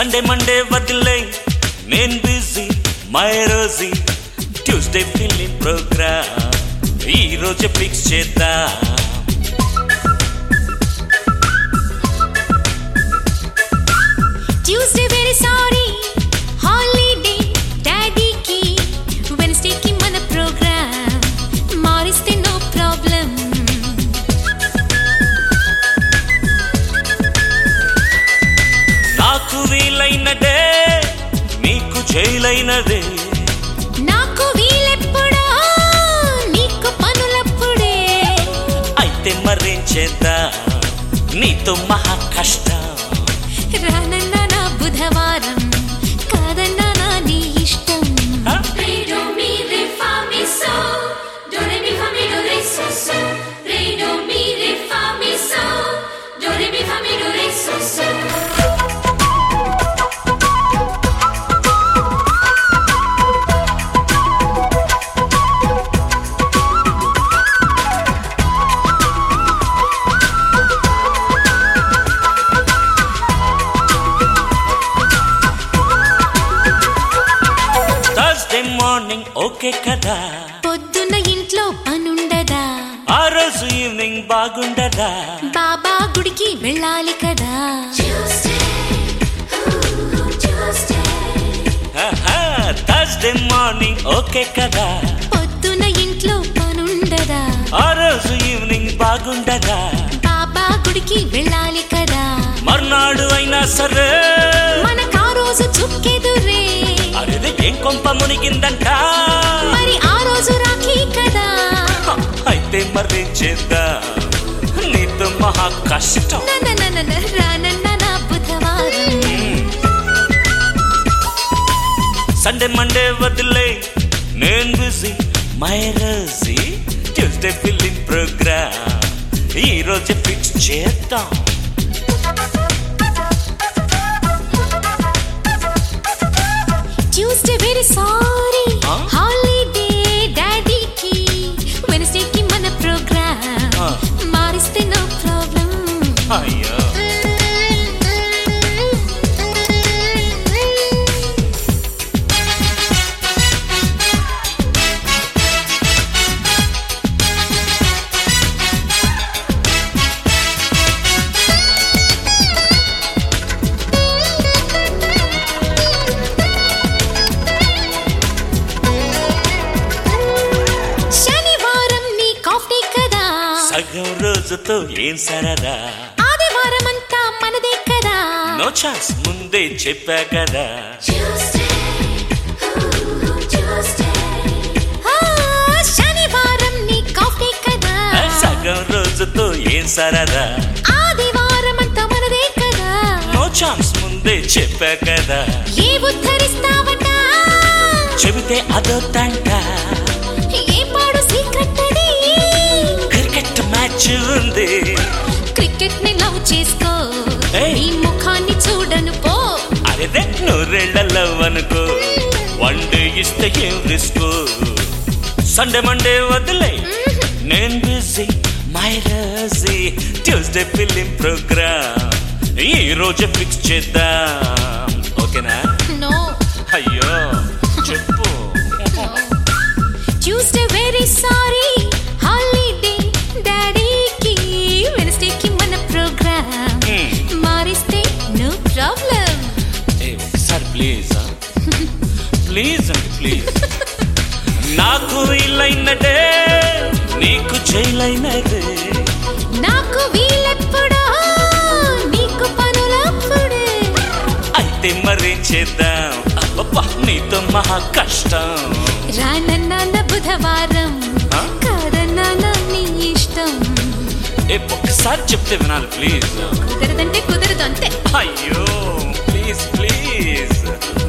Sunday Monday వదిలే నేను busy my Rosie Tuesday filling programme ఈ రోజు ఫిక్స్ చేద్దాం ట్యూస్డే వెరీ సారీ హాలిడే డాడీకి వెన్స్డేకి మన ప్రోగ్రామ్ మారిస్తే నో ప్రాబ్లం నాకు వీలైనదే నీకు జైలైనదే నాకు వీలెప్పుడో నీకు పనులప్పుడే అయితే మరేం చేద్దాం నీతో మహా కష్టం రానన్న నా బుధవారం కాదన్నా నా నీ ఇష్టం హ? Re do mi re fa mi so do re mi fa mi do re so so re do mi re fa mi so do re mi fa mi do re so so Thursday morning okay కదా పొద్దున్న ఇంట్లో పనుండదా ఆ రోజు evening బాగుండదా బాబా గుడికి వెళ్ళాలి కదా Tuesday ooh Tuesday Thursday morning okay కదా పొద్దున ఇంట్లో పనుండదా ఆ రోజు ఈవినింగ్ బాగుండదా బాబా గుడికి వెళ్ళాలి కదా మర్నాడు అయినా సరే మనకా రోజు చుక్కెదురే అడిది ఏం కొంప మునిగిందంట మరి ఆ రోజు రాఖీ కదా హ, అయితే మరేం చేద్దాం నీతో మహా కష్టం ననననన రానన్న నా బుధవారం సండే మండే వదిలే నేను busy my Rosie Tuesday filling programme ఈ రోజు ఫిక్స్ చేద్దాం ట్యూస్డే వెరీ సారీ ఆ? హాలిడే డాడీకి వెన్స్డేకి మన ప్రోగ్రామ్ ఆ. మారిస్తే నో ప్రాబ్లం అయ్యో శనివారం నీ కాఫీ కదా సగం రోజుతో ఏం సరదా ఆదివారం అంతా మనదే కదా నో ఛాన్స్ ముందే చెప్పా కదా Tuesday ooh Tuesday ఆ, శనివారం నీ కాఫీ కదా సగం రోజుతో ఏం సరదా ఆదివారం అంతా మనదే కదా నో ఛాన్స్ ముందే చెప్పా కదా ఏ ఉద్ధరిస్తావట చెబితే అదో తంట ఏ పాడు సీక్రెట్ అది క్రికెట్ మ్యాచ్ ఉంది క్రికెట్ ని లవ్ చేసుకో ఏయ్. నీ ముఖాన్ని చూడను పో అదే నూరేళ్లలో అనుకో వన్ డే ఇస్తే ఏం రిస్క్ సండే మండే వదిలే నేను busy my Rosie Tuesday film programme ఈ రోజు ఫిక్స్ చేద్దాం ఓకేనా నో అయ్యో చెప్పు ట్యూస్డే వెరీ సారీ హాలిడే డాడీకి వెన్స్డేకి మన ప్రోగ్రామ్ Hmm. మారిస్తే నో ప్రాబ్లం ఏ ఒకసారి ప్లీజ్ ప్లీజ్ అండి ప్లీజ్ నాకు వీలైనదే నీకు జైలైనదే నాకు వీలెప్పుడో నీకు పనులప్పుడే అయితే మరేం చేద్దాం అబ్బబ్బా నీతో మహా కష్టం రానన్న బుధవారం ఆ? కాదన్నా నా నీ ఇష్టం ఏ ఒక్కసారి చెప్తే వినాలి ప్లీజ్ కుదరదంటే కుదరదు అంతే అయ్యో ప్లీజ్ ప్లీజ్